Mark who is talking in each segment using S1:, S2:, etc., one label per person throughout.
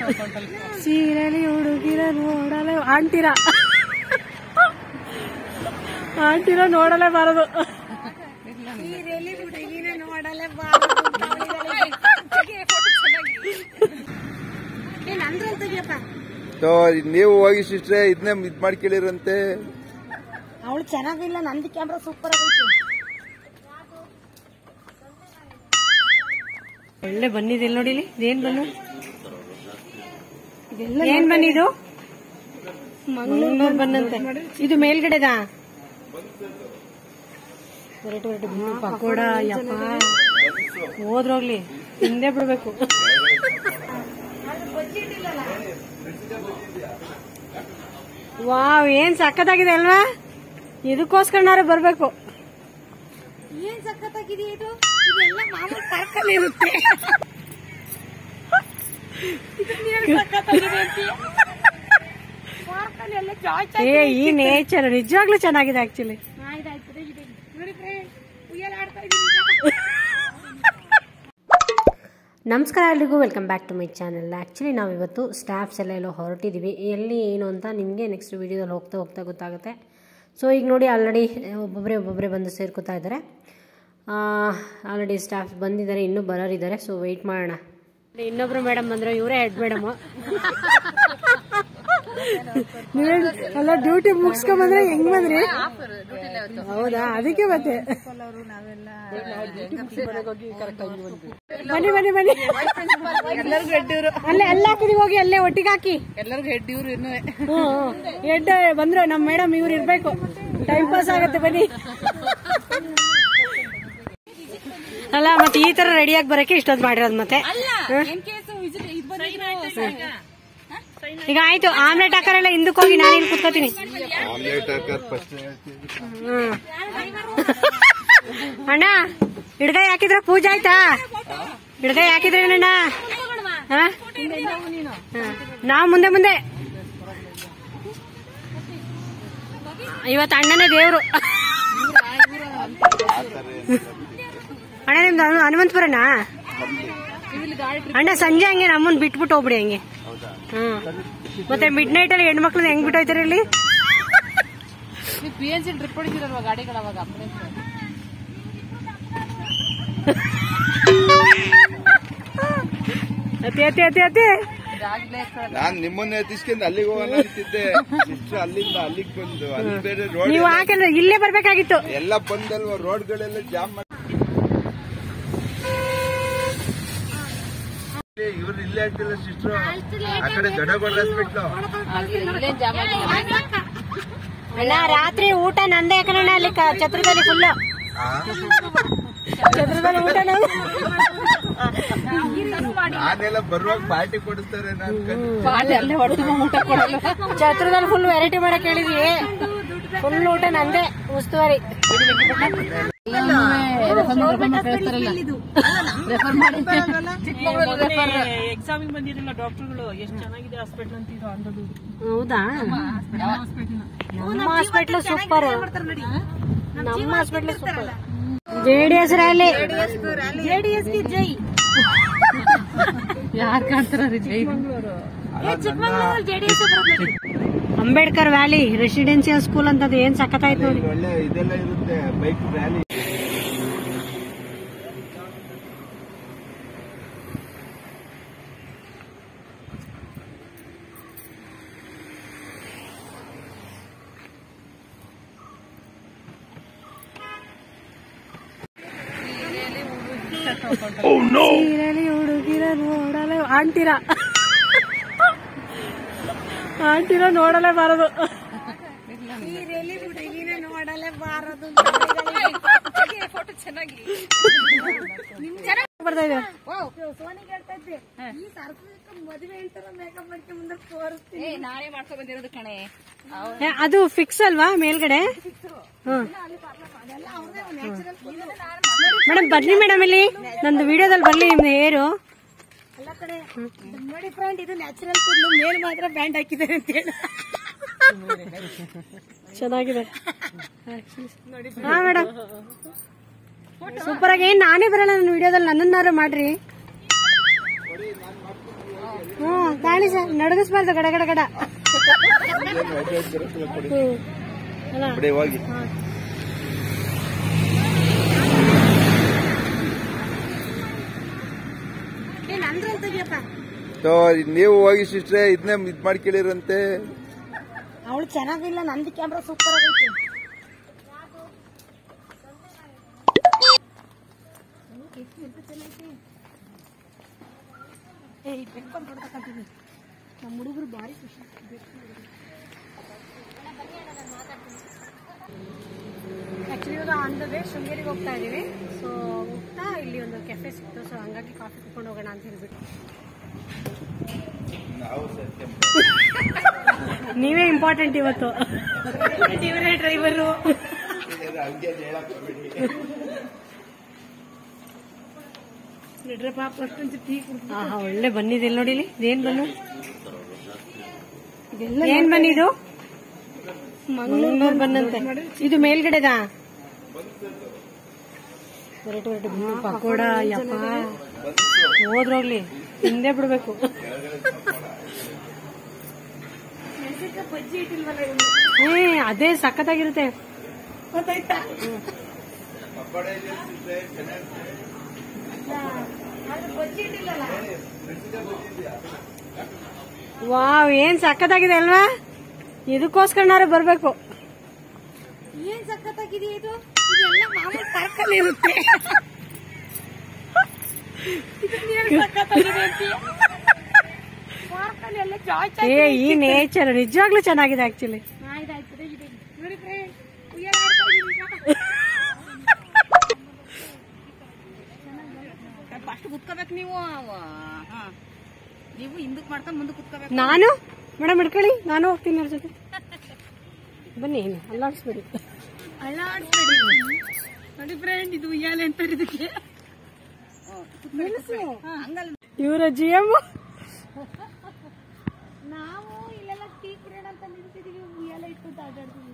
S1: ಸೀರೆಲಿ ಹುಡುಗಿರ ನೋಡಲೇ ಆಂಟಿರ ಆಂಟಿರ ನೋಡಲೇ ಬಾರದು ಸೀರೆಲಿ ಹುಡುಗಿನ ನೋಡಲೇ
S2: ಸೊ ನೀವು ಹೋಗಿ ಸಿಸ್ಟ್ರೆ ಇದನ್ನೇ ಇದ್ ಮಾಡ್ಕೇಳಿರಂತೆ
S1: ಅವಳು ಚೆನ್ನಾಗಿಲ್ಲ ನಂದು ಕ್ಯಾಮ್ರಾ ಸೂಪರ್ ಆಗೈತೆ ಒಳ್ಳೆ ಬಂದಿದೆ ನೋಡಿ ಇಲ್ಲಿ ಇದೇನ್ ಬನ್ನು ಏನ್ ಬನ್ನಿದು ಮಂಗಳೂರು ಬಂದಂತೆ ಇದು ಮೇಲ್ಗಡೆದಾ ಹೊರಟು ಹೊರಟು ಬಂದು ಪಕೋಡ ಯಪ್ಪ ಹೋದ್ರೋಗ್ಲಿ ತಿಂದೇ ಬಿಡ್ಬೇಕು ವಾವ್ ಏನ್ ಸಖತ್ತಾಗಿದೆ ಅಲ್ವಾ ಇದಕ್ಕೋಸ್ಕರನಾರು ಬರ್ಬೇಕು ಏನ್ ಸಖತ್ತಾಗಿದೆ ಇದು ಇದೆಲ್ಲ ಮಾಮೂಲಿ ಪಾರ್ಕಲ್ಲಿ ಇರುತ್ತೆ ಏ ಈ ನೇಚರ್ ನಿಜವಾಗ್ಲೂ ಚೆನ್ನಾಗಿದೆ ಆಕ್ಚುಲಿ ನಮಸ್ಕಾರ ಎಲ್ರಿಗೂ welcome back to my channel actually ನಾವಿವತ್ತು ಸ್ಟಾಫ್ಸ್ ಎಲ್ಲ ಎಲ್ಲೋ ಹೊರಟಿದ್ದೀವಿ ಎಲ್ಲಿ ಏನು ಅಂತ ನಿಮಗೆ ನೆಕ್ಸ್ಟ್ ವೀಡಿಯೋದಲ್ಲಿ ಹೋಗ್ತಾ ಹೋಗ್ತಾ ಗೊತ್ತಾಗುತ್ತೆ ಸೊ ಈಗ ನೋಡಿ ಆಲ್ರೆಡಿ ಒಬ್ಬೊಬ್ಬರೇ ಒಬ್ಬೊಬ್ಬರೇ ಬಂದು ಸೇರ್ಕೋತಾ ಇದ್ದಾರೆ ಆಲ್ರೆಡಿ ಸ್ಟಾಫ್ ಬಂದಿದ್ದಾರೆ ಇನ್ನೂ ಬರೋರಿದ್ದಾರೆ ಸೊ ವೆಯ್ಟ್ ಮಾಡೋಣ ಇನ್ನೊಬ್ರು ಮೇಡಮ್ ಬಂದ್ರೆ ಇವರೇ ಹೆಡ್ ಮೇಡಮ್ ಅಲ್ಲ ಡ್ಯೂಟಿ ಮುಗಿಸ್ಕೊಂಡ್ ಬಂದ್ರೆ ಹೆಂಗ್ ಬಂದ್ರಿ ಹೌದಾ ಅದಕ್ಕೆ ಮತ್ತೆ ಬನ್ನಿ ಬನ್ನಿ ಬನ್ನಿ ಅಲ್ಲೇ ಎಲ್ಲ ಹಾಕಿದೀವಿ ಹೋಗಿ ಅಲ್ಲೇ ಒಟ್ಟಿಗೆ ಹಾಕಿ
S3: ಎಲ್ಲರಿಗೂ ಹೆಡ್ ಇವ್ರು ಇನ್ನು
S1: ಹ್ಮ್ ಎಡ್ಡ ಬಂದ್ರು ನಮ್ ಮೇಡಮ್ ಇವ್ರು ಇರ್ಬೇಕು ಟೈಮ್ ಪಾಸ್ ಆಗತ್ತೆ ಬನ್ನಿ ಅಲ್ಲ ಮತ್ತೆ ಈ ತರ ರೆಡಿಯಾಗಿ ಬರಕ್ಕೆ ಇಷ್ಟೊತ್ತು ಮಾಡಿರೋದು ಮತ್ತೆ ಈಗ ಆಯ್ತು ಆಮ್ಲೆಟ್ ಹಾಕರೆಲ್ಲ ಹಿಂದಕ್ಕೆ ಹೋಗಿ ನಾನು ಇಲ್ಲಿ ಕುತ್ಕೋತೀನಿ
S2: ಆಮ್ಲೆಟ್ ಹಾಕರ್ ಫಸ್ಟ್
S1: ಹ್ಮ್. ಅಣ್ಣ ಹಿಡ್ಗಾಯಿ ಹಾಕಿದ್ರ ಪೂಜೆ ಆಯ್ತಾ ಹಿಡ್ಗಾಯಿ ಹಾಕಿದ್ರೇನಣ್ಣ ಹ? ಹ. ನಾವ್ ಮುಂದೆ ಮುಂದೆ ಇವತ್ತು ಅಣ್ಣನೇ ದೇವ್ರು ಅಣ್ಣ ನಿಮ್ದು ಹನು- ಹನುಮಂತಪುರನಾ ಅಣ್ಣ ಸಂಜೆ ಹಂಗೆ ನಮ್ಮನ್ ಬಿಟ್ಬಿಟ್ಟು ಹೋಗ್ಬಿಡಿ ಹಂಗೆ ಹ್ಮ್ ಮತ್ತೆ ಮಿಡ್ ನೈಟ್ ಅಲ್ಲಿ ಹೆಣ್ಮಕ್ಳು ಹೆಂಗ್ ಬಿಟ್ಟು ಹೋಯ್ತಾರ ಇಲ್ಲಿ
S3: ಪಿ ಎನ್ ಸಿ ಟ್ರಿಪ್ ಹೊಡಿದಿರಲ್ವಾ ಗಾಡಿಗಳು ಅವಾಗ ambulance.
S1: ಅತಿ ಅತಿ ಅತಿ ಅತಿ
S3: ಇದಾಗ್ಲೇ ಸರ್.
S2: ನಾನ್ ನಿಮ್ಮನ್ನ ಎತ್ತಿಸ್ಕೊಂಡು ಅಲ್ಲಿಗೆ ಹೋಗೋಣ ಅಂತಿದ್ದೆ ಸಿಸ್ಟರ್ ಅಲ್ಲಿಂದ ಅಲ್ಲಿಗೆ ಬಂದು ಅಲ್ಲಿ ಬೇರೆ ರೋಡ್
S1: ನೀವು ಹಾಕಿದ್ರೆ ಇಲ್ಲೇ ಬರ್ಬೇಕಾಗಿತ್ತು
S2: ಎಲ್ಲ ಬಂದಲ್ವಾ ರೋಡ್ಗಳೆಲ್ಲ ಜಾಮ್ ಮಾಡಿ ಇವ್ರು ಇಲ್ಲೇ ಆಗ್ತಿಲ್ಲ ಸಿಸ್ಟರ್ ಆ ಕಡೆ ದೊಡ್ಡಗೌಡ ಹಾಸ್ಪಿಟ್ಲು
S3: ಅಲ್ಲಿ ಇಲ್ಲೇನ್ ಜಾಮ್ ಆಗಿಲ್ಲ
S1: ಅಣ್ಣ ರಾತ್ರಿ ಊಟ ನಂದೇ ಯಾಕಣ್ಣ ಅಲ್ಲಿ ಕ- ಛತ್ರದಲ್ಲಿ ಫುಲ್ ಛತ್ರದಲ್ಲಿ ಊಟ ನಾವು
S2: ನಾನೆಲ್ಲ ಬರುವಾಗ ಪಾರ್ಟಿ ಕೊಡಿಸ್ತಾರೆ ನಾನು
S3: ಪಾಲೆ ಅಲ್ಲೇ ಹೊಡೆದು ಊಟ ಕೊಡಲ್ಲ
S1: ಛತ್ರದಲ್ಲಿ ಫುಲ್ ವೆರೈಟಿ ಮಾಡಕ್ ಹೇಳಿದ್ವಿ ಫುಲ್ ಊಟ ನಂದೇ ಉಸ್ತುವಾರಿ
S3: ಎಕ್ಸಾಮಿಗೆ ಬಂದಿರಲಿಲ್ಲ ಡಾಕ್ಟರ್ಗಳು ಎಷ್ಟು ಚೆನ್ನಾಗಿದೆ ಹಾಸ್ಪಿಟಲ್ ಅಂತ ಇದು ಅಂದದು
S1: ಹೌದಾ ನಮ್ಮ ಹಾಸ್ಪಿಟ್ಲ್ ಸೂಪರ್ ನಮ್ಮ hospital super JDS rally JDS ಜೈ
S3: ಯಾರು ಕಾಣ್ತಾರ ಜೈ
S1: ಅಂಬೇಡ್ಕರ್ ವ್ಯಾಲಿ ರೆಸಿಡೆನ್ಸಿಯಲ್ ಸ್ಕೂಲ್ ಅಂತದ್ದು ಏನ್ ಸಖತ್ತಾಯ್ತು ನೋಡಿ
S2: ಒಳ್ಳೆ ಇದೆಲ್ಲ ಇರುತ್ತೆ ಬೈಕ್ ರ್ಯಾಲಿ
S1: ಸೀರೆಲಿ ಹುಡುಗಿರ ನೋಡಲೇ ಆಂಟಿರ ಆಂಟಿರ ನೋಡಲೇ ಬಾರದು ಸೀರೆಲಿ ಹುಡುಗಿನ ನೋಡಲೇ ಬಾರದು ಬರ್ತಾ ಇದೆ
S3: ನಾನೇ ಮಾಡ್ಕೊ ಬಂದಿರೋದು ಕಣೆ
S1: ಏ, ಅದು ಫಿಕ್ಸ್ ಅಲ್ವಾ ಮೇಲ್ಗಡೆ ಹ್ಮ್ ಮೇಡಮ್ ಬನ್ನಿ ಮೇಡಮ್ ಇಲ್ಲಿ ನಂದು ವಿಡಿಯೋದಲ್ಲಿ ಬರ್ಲಿ ನಿಮ್ದು ಹೇರು ನೋಡಿ ಫ್ರೆಂಡ್ ಇದು ನ್ಯಾಚುರಲ್ ಕೂದಲು ಮೇಲ್ ಮಾತ್ರ ಬ್ಯಾಂಡ್ ಹಾಕಿದ್ದಾರೆ ಅಂತ ಹೇಳಿ ಚೆನ್ನಾಗಿದೆ ಹಾ ಮೇಡಮ್ ಸೂಪರ್ ಆಗಿ ಏನ್ ನಾನೇ ಬರಲ್ಲ ನನ್ನ ವಿಡಿಯೋದಲ್ಲಿ ನನ್ನನ್ನಾರು ಮಾಡ್ರಿ ಹ್ಮ್ ಕಾಣ ಗಾಳಿ ಸರ್ ನಡಗಿಸ್ಬಾರ್ದು ಗಡ ಗಡ ಗಡ
S2: ಏನು ಹೊಟ್ಟೆ ಹಸ್ದಿರತ್ತಲ್ಲ ಕೊಡಿ.
S1: ಹ್ಮ್. ಅಲ್ಲ
S2: ಬಿಡಿ ಹೋಗಿ ಸೊ, ನೀವು ಹೋಗಿ ಸಿಸ್ಟ್ರೆ ಇದನ್ನೇ ಇದ್ ಮಾಡ್ಕೇಳಿರಂತೆ
S1: ಅವಳು ಚೆನ್ನಾಗಿಲ್ಲ ನಂದು ಕ್ಯಾಮ್ರಾ ಸೂಪರ್ ಆಗೈತಿ ನಮ್ಮ ಹುಡುಗರು ಭಾರಿ ಖುಷಿ ಆ್ಯಕ್ಚುಲಿ ಇವಾಗ ಆನ್ ದ ವೇ ಶೃಂಗೇರಿಗೆ ಹೋಗ್ತಾ ಇದ್ದೀವಿ ಸೊ ಹೋಗ್ತಾ ಇಲ್ಲಿ ಒಂದು ಕೆಫೆ ಸಿಕ್ತು ಸೊ ಹಂಗಾಗಿ ಕಾಫಿ ಕುತ್ಕೊಂಡು ಹೋಗೋಣ ಅಂತ ಹೇಳ್ಬಿಟ್ಟು ನೀವೇ ಇಂಪಾರ್ಟೆಂಟ್ ಇವತ್ತು ಇವರೇ ಡ್ರೈವರು ಆಹಾ ಒಳ್ಳೆ ಬಂದಿದೆ ನೋಡಿ ಇಲ್ಲಿ ಇದೇನ್ ಬನ್ನು ಏನ್ ಬನ್ನಿದು ಮಂಗಳೂರು ಬಂದಂತೆ ಇದು ಮೇಲ್ಗಡೆದಾ ಹೊರಟು ಹೊರಟು ಬನ್ನು ಪಕೋಡ ಯಪ್ಪ ಹೋದ್ರೋಗ್ಲಿ ಹಿಂದೆ ಬಿಡ್ಬೇಕು ಏ ಅದೇ ಸಖತ್ತಾಗಿರುತ್ತೆ ವಾವ್ ಏನ್ ಸಖತ್ತಾಗಿದೆ ಅಲ್ವಾ ಇದಕ್ಕೋಸ್ಕರನಾರು ಬರ್ಬೇಕು ಏನ್ ಸಖತ್ತಾಗಿದೆ ಇದು ಇದೆಲ್ಲ ಮಾಮೂಲಿ ಪಾರ್ಕಲ್ಲಿ ಇರುತ್ತೆ ಏ ಈ ನೇಚರ್ ನಿಜವಾಗ್ಲೂ ಚೆನ್ನಾಗಿದೆ ಆಕ್ಚುಲಿ
S3: ಫಸ್ಟ್ ಕುತ್ಕೋಬೇಕು ನೀವು ಹಾ ನೀವು ಹಿಂದಕ್ ಮಾಡ್ಕೊಂಡು ಮುಂದಕ್ಕೆ ಕುತ್ಕೋಬೇಕು
S1: ನಾನು ಮೇಡಮ್ ಹಿಡ್ಕೊಳ್ಳಿ ನಾನು ಹೋಗ್ತೀನಿ ಅವ್ರ ಜೊತೆ ಬನ್ನಿ ಅಲ್ಲಾಡಿಸ್ಬೇಡಿ
S3: ಅಲ್ಲಾಡ್ಬೇಡಿ ನೋಡಿ ಫ್ರೆಂಡ್ ಇದು ಉಯ್ಯಾಲೆ ಅಂತ ಇದಕ್ಕೆ ಹಂಗಲ್ಲ
S1: ಇವರ ಜಿ ಎಂ
S3: ನಾವು ಇಲ್ಲೆಲ್ಲ ಟೀ ಕುಡಿಯೋಣ ಅಂತ ನಿಂತಿದೀವಿ ಉಯ್ಯಾಲೆ ಇಟ್ಬಿಟ್ಟು ಆಟಾಡ್ತೀವಿ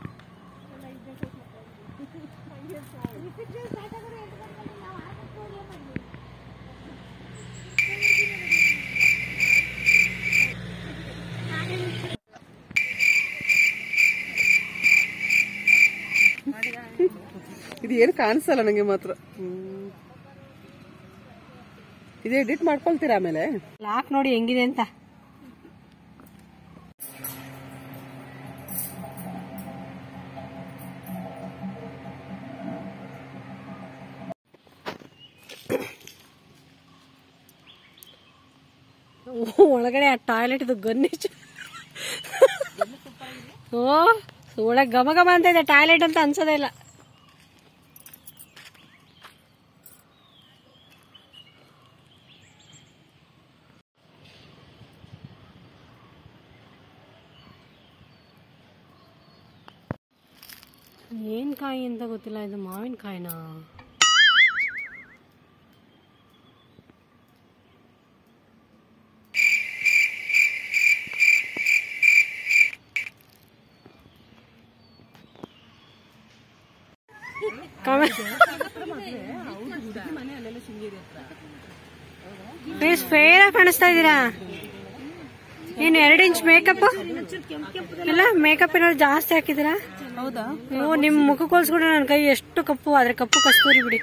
S4: ಇದು ಏನು ಕಾಣಿಸಲ್ಲ ನಂಗೆ ಮಾತ್ರ ಹ್ಮ್. ಇದು ಎಡಿಟ್ ಮಾಡ್ಕೊಳ್ತೀರಾ ಆಮೇಲೆ
S1: ಲಾಕ್ ನೋಡಿ ಹೆಂಗಿದೆ ಅಂತ ಒಳಗಡೆ ಆ ಟಾಯ್ಲೆಟ್ ಇದು ಗನ್ನಿಚ್ ಓ ಒಳಗೆ ಘಮ ಘಮ ಅಂತ ಇದೆ ಟಾಯ್ಲೆಟ್ ಅಂತ ಅನ್ಸೋದೇ ಇಲ್ಲ ಏನ್ ಕಾಯಿ ಅಂತ ಗೊತ್ತಿಲ್ಲ ಇದು ಮಾವಿನಕಾಯಿನಾ ಫೇಸ್ ಫೇರ್ ಕಾಣಿಸ್ತಾ ಇದ್ದೀರಾ ಏನ್ ಎರಡು ಇಂಚ್ ಮೇಕಪ್ ಇಲ್ಲ ಮೇಕಪ್ ಏನಾದ್ರು ಜಾಸ್ತಿ ಹಾಕಿದಿರಾ
S3: ಹೌದಾ
S1: ಓ ನಿಮ್ ಮುಖಕ್ಕೆ ಹೋಲ್ಸ್ಕೊಂಡ್ರೆ ನನ್ನ ಕೈ ಎಷ್ಟು ಕಪ್ಪು ಆದ್ರೆ ಕಪ್ಪು ಕಸ್ತೂರಿ ಬಿಡಿ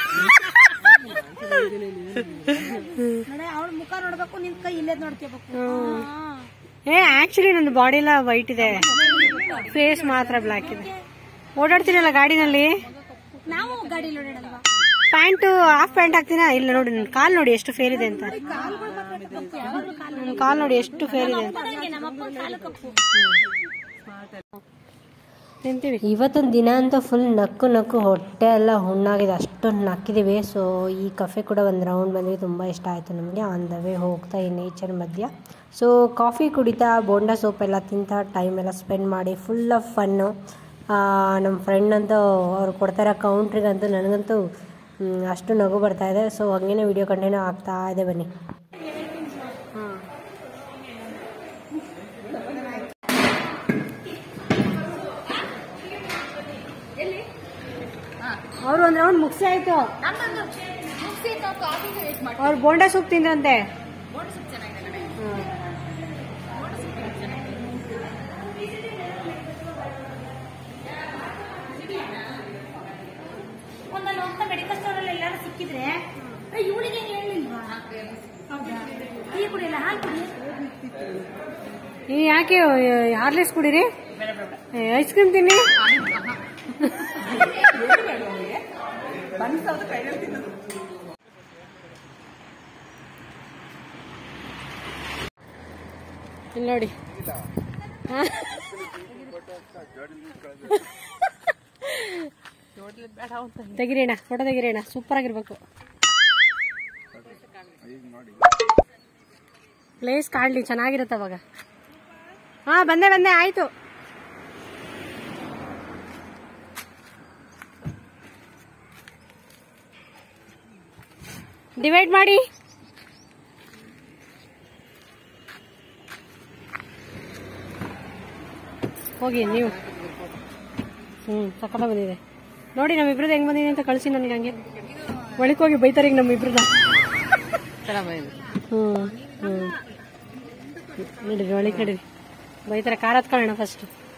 S3: ಅವಳ ಮುಖ ನೋಡ್ಬೇಕು ನಿನ್ ಕೈ ಇಲ್ಲೇ ನೋಡ್ಕೋಬೇಕು
S1: ಏ ಆಕ್ಚುಲಿ ನನ್ನ ಬಾಡಿ ಎಲ್ಲ ವೈಟ್ ಇದೆ ಫೇಸ್ ಮಾತ್ರ ಬ್ಲಾಕ್ ಇದೆ ಓಡಾಡ್ತೀನಲ್ಲ ಗಾಡಿನಲ್ಲಿ
S3: ನಾವು ಗಾಡಿ ಓಡಾಡಲ್ವಾ
S1: ಪ್ಯಾಂಟ್ ಹಾಫ್ ಪ್ಯಾಂಟ್ ಹಾಕ್ತೀನಾ ಇಲ್ಲ ನೋಡಿ ನನ್ನ ಕಾಲ್ ನೋಡಿ ಎಷ್ಟು ಫೇರ್ ಇದೆ ಅಂತ ನನ್ನ ಕಾಲ್ ನೋಡಿ ಎಷ್ಟು ಫೇರ್ ಇದೆ ಅಂತ ತಿಂತೀವಿ ಇವತ್ತೊಂದು ದಿನ ಅಂತೂ ಫುಲ್ ನಕ್ಕು ನಕ್ಕು ಹೊಟ್ಟೆ ಎಲ್ಲ ಹುಣ್ಣಾಗಿದೆ ಅಷ್ಟೊಂದು ನಕ್ಕಿದ್ದೀವಿ ಸೊ ಈ ಕಫೆ ಕೂಡ ಒಂದು ರೌಂಡ್ ಬಂದ್ವಿ ತುಂಬ ಇಷ್ಟ ಆಯಿತು ನಮಗೆ ಆನ್ ದ ವೇ ಹೋಗ್ತಾ ಈ ನೇಚರ್ ಮಧ್ಯ ಸೊ ಕಾಫಿ ಕುಡಿತಾ ಬೋಂಡಾ ಸೋಪ್ ಎಲ್ಲ ತಿಂತಾ ಟೈಮ್ ಎಲ್ಲ ಸ್ಪೆಂಡ್ ಮಾಡಿ ಫುಲ್ ಆಫ್ ಫನ್ನು ನಮ್ಮ ಫ್ರೆಂಡ್ ಅಂತೂ ಅವ್ರು ಕೊಡ್ತಾರೋ ಕೌಂಟ್ರಿಗಂತೂ ನನಗಂತೂ ಮ್, ಅಷ್ಟು ನಗು ಬರ್ತಾ ಇದೆ ಸೊ ಹಂಗೇನೆ ವಿಡಿಯೋ ಕಂಟಿನ್ಯೂ ಆಗ್ತಾ ಇದೆ ಬನ್ನಿ ಅವರು ಒಂದು ರೌಂಡ್ ಮುಗಿಸಿ ಆಯ್ತು ಅವ್ರು ಬೋಂಡಾ ಸೂಪ್ ತಿಂದ್ರಂತೆ ಹ್ಮ್.
S5: ಸಿಕ್ಕಿದ್ರೆ ಇವಳಿಗೆ ಹೇಳಿಲ್ವಾ ಹೌದಾ ಟೀ ಕುಡಿಯಲ್ಲ ಹಾಲು ಕುಡಿ
S1: ಈ ಯಾಕೆ ಹಾರ್ಲಿಕ್ಸ್ ಕುಡೀರಿ ಐಸ್ ಕ್ರೀಮ್ ತಿನ್ನಿ ಇಲ್ಲಿ ನೋಡಿ ಹಾ? ತೆಗಿರಿ ಅಣ್ಣ ಫೋಟೋ ತೆಗಿರಿ ಅಣ್ಣ ಸೂಪರ್ ಆಗಿರ್ಬೇಕು ಪ್ಲೇಸ್ ಕಾಡ್ಲಿ ಚೆನ್ನಾಗಿರುತ್ತೆ ಅವಾಗ ಹಾ ಬಂದೆ ಬಂದೆ ಆಯ್ತು ಡಿವೈಡ್ ಮಾಡಿ ಹೋಗಿ ನೀವು ಹ್ಮ್ ಸಕ್ಕತ್ತ ಬಂದಿದೆ ನೋಡಿ ನಮ್ಮಿಬ್ರದ್ದು ಹೆಂಗ್ ಬಂದಿದೆ ಅಂತ ಕಳಿಸಿ ನನಗೆ ಹಂಗೆ ಒಳಕ್ ಹೋಗಿ ಬೈತಾರೆ ಈಗ ನಮ್ಮಿಬ್ರದ ಹ್ಮ್ ಹ್ಮ್ ನಡೀರಿ ಒಳಗೆ ನಡೀರಿ ಬೈತಾರೆ ಕಾರ್ ಹತ್ಕೊಳ್ಳೋಣ ಫಸ್ಟ್